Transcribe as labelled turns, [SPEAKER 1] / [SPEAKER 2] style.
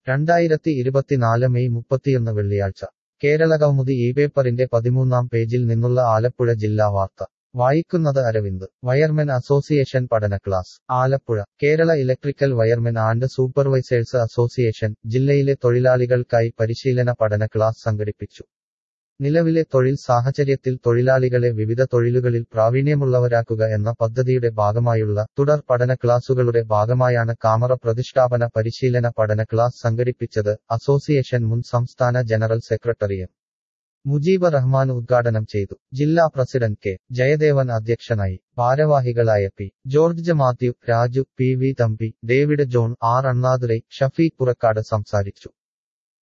[SPEAKER 1] രണ്ടായിരത്തി ഇരുപത്തിനാല് മെയ് മുപ്പത്തിയൊന്ന് വെള്ളിയാഴ്ച കേരളകൗമുദി ഈ പേപ്പറിന്റെ പതിമൂന്നാം പേജിൽ നിന്നുള്ള ആലപ്പുഴ ജില്ലാ വാർത്ത വായിക്കുന്നത് അരവിന്ദ് വയർമെൻ അസോസിയേഷൻ പഠന class Alappuzha Kerala electrical wiremen and supervisors association ജില്ലയിലെ തൊഴിലാളികൾക്കായി പരിശീലന പഠന ക്ലാസ് സംഘടിപ്പിച്ചു നിലവിലെ തൊഴിൽ സാഹചര്യത്തിൽ തൊഴിലാളികളെ വിവിധ തൊഴിലുകളിൽ പ്രാവീണ്യമുള്ളവരാക്കുക എന്ന പദ്ധതിയുടെ ഭാഗമായുള്ള തുടർ പഠന ക്ലാസുകളുടെ ഭാഗമായാണ് കാമറ പ്രതിഷ്ഠാപന പരിശീലന പഠന ക്ലാസ് സംഘടിപ്പിച്ചത് അസോസിയേഷൻ മുൻ സംസ്ഥാന general secretary M Mujeeb Rahman ഉദ്ഘാടനം ചെയ്തു ജില്ലാ പ്രസിഡന്റ് കെ ജയദേവൻ അധ്യക്ഷനായി ഭാരവാഹികളായ P George Mathew Raju P V Thampi David John R Annadurai Shafeeq Purakkad സംസാരിച്ചു